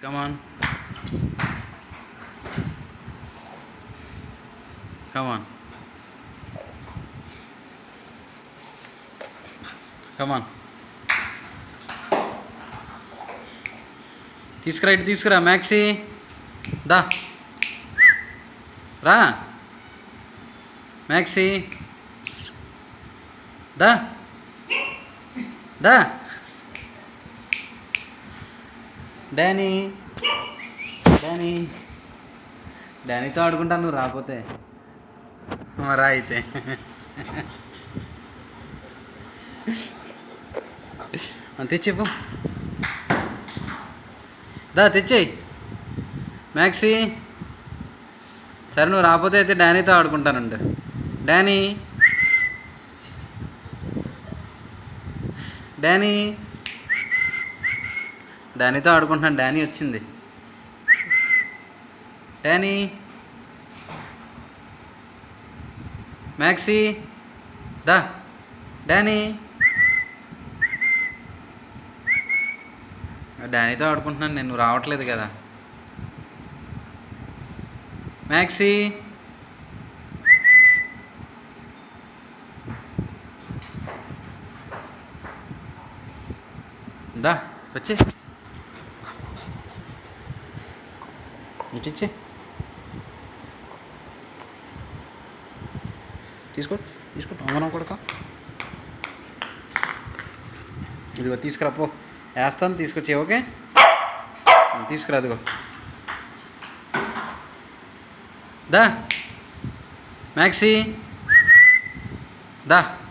కమాన్ కమాన్ కమాన్ తీసుకురా ఇటు తీసుకురా మ్యాక్సీ దా రా మ్యాక్సీ దా దా డానీ డానీ డానీతో ఆడుకుంటాను నువ్వు రాకపోతే ఆ, రా అయితే ఆ, తెచ్చేపు దా తెచ్చేయి మ్యాక్సీ సరే నువ్వు రాకపోతే అయితే డానీతో ఆడుకుంటానండి డానీ డానీ డానీతో ఆడుకుంటున్నాను డానీ వచ్చింది డానీ మ్యాక్సీ దా డానీ డానీతో ఆడుకుంటున్నాను నేను నువ్వు రావట్లేదు కదా మ్యాక్సీ దా వచ్చి ఇచ్చిచ్చే తీసుకో తీసుకో అమ్మనం కొడుక ఇదిగో తీసుకురా పో వేస్తాను తీసుకొచ్చి ఓకే తీసుకురా అదిగో దా మ్యాక్సీ దా